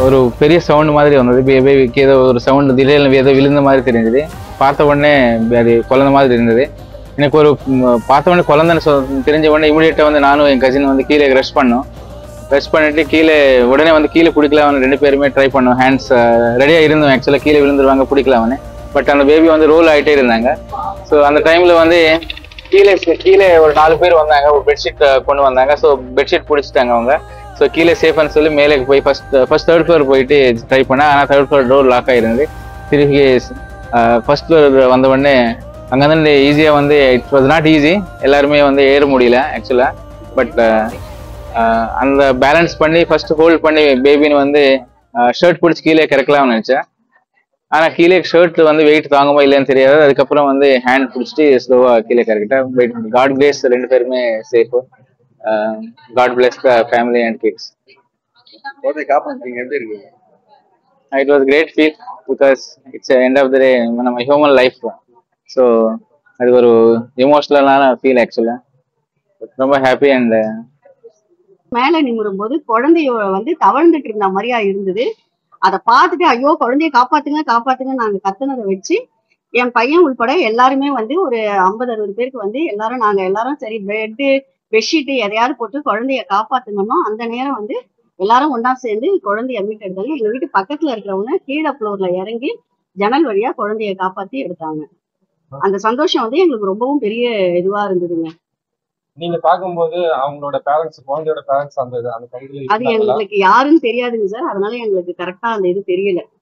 ஒரு பெரிய சவுண்ட் மாதிரி வந்தது பே- பேபிக்கு ஏதோ ஒரு சவுண்ட் திடீர்னு ஏதோ விழுந்த மாதிரி தெரிஞ்சது பார்த்த உடனே அது குழந்த மாதிரி இருந்தது எனக்கு ஒரு ம், பார்த்த உடனே குழந்தைன்னு சொல் தெரிஞ்ச உடனே இமீடியட்டாக வந்து நானும் என் கசின் வந்து கீழே ரஷ் பண்ணோம் ரஷ் பண்ணிட்டு கீழே உடனே வந்து கீழே பிடிக்கல அவன் ரெண்டு பேருமே ட்ரை பண்ணோம் ஹேண்ட்ஸ் ரெடியாக இருந்தோம் ஆக்சுவலாக கீழே விழுந்துருவாங்க பிடிக்கல அவனு பட் அந்த பேபி வந்து ரோல் ஆகிட்டே இருந்தாங்க ஸோ அந்த டைமில் வந்து கீழே கீழே ஒரு நாலு பேர் வந்தாங்க ஒரு பெட்ஷீட் கொண்டு வந்தாங்க ஸோ பெட்ஷீட் பிடிச்சிட்டாங்க அவங்க ஸோ கீழே சேஃப்னு சொல்லி மேலே போய் ஃபர்ஸ்ட் ஃபர்ஸ்ட் தேர்ட் ஃப்ளோர் போயிட்டு ட்ரை பண்ணேன் ஆனால் தேர்ட் ஃப்ளோர் டோர் லாக் ஆகிருந்தது திருப்பி ஃபர்ஸ்ட் ஃப்ளோர் வந்த உடனே அங்கேருந்து ஈஸியாக வந்து இட் வாஸ் நாட் ஈஸி எல்லாருமே வந்து ஏற முடியல ஆக்சுவலாக பட் அந்த பேலன்ஸ் பண்ணி ஃபர்ஸ்ட் ஹோல்ட் பண்ணி பேபின்னு வந்து ஷர்ட் பிடிச்சி கீழே கிறக்கலாம்னு நினச்சேன் ஆனால் கீழே ஷர்ட் வந்து வெயிட் தாங்குமா இல்லைன்னு தெரியாது அதுக்கப்புறம் வந்து ஹேண்ட் பிடிச்சிட்டு ஸ்லோவாக கீழே கறக்கிட்டேன் பட் காட் பிளேஸ் ரெண்டு பேருமே safe God bless the family and kids குழந்தைய காப்பாத்துறீங்க எப்படி இருக்கு it was great feel because it's end of the day நம்ம ஹியூமன் லைஃப் ஸோ அது ஒரு எமோஷ்னலான ஃபீல் ஆக்சுவலாக ரொம்ப ஹாப்பி அண்ட் மேல நிமிரும் போது குழந்தைய வந்து தவழ்ந்துட்டு இருந்த மாதிரியா இருந்தது அதை பார்த்துட்டு ஐயோ குழந்தைய காப்பாத்துங்க காப்பாத்துங்க நாங்க கத்துனதை வச்சு என் பையன் உள்பட எல்லாருமே வந்து ஒரு ஐம்பது அறுபது பேருக்கு வந்து எல்லாரும் நாங்க எல்லாரும் சரி பெட்டு பெட்ஷீட்டு எதையாவது போட்டு குழந்தைய காப்பாத்துங்கன்னோ அந்த நேரம் வந்து எல்லாரும் ஒண்ணா சேர்ந்து குழந்தைய மீட்டு எடுத்தாங்க எங்க வீட்டு பக்கத்துல இருக்கிறவங்க கீழே ஃப்ளோர்ல இறங்கி ஜன்னல் வழியா குழந்தைய காப்பாத்தி எடுத்தாங்க அந்த சந்தோஷம் வந்து எங்களுக்கு ரொம்பவும் பெரிய இதுவா இருந்ததுங்க நீங்க பார்க்கும்போது அவங்களோட பேரண்ட்ஸ் குழந்தையோட பேரண்ட்ஸ் அந்த அந்த பகுதியில் அது எங்களுக்கு யாருன்னு தெரியாதுங்க சார் அதனால எங்களுக்கு கரெக்டா அந்த இது தெரியல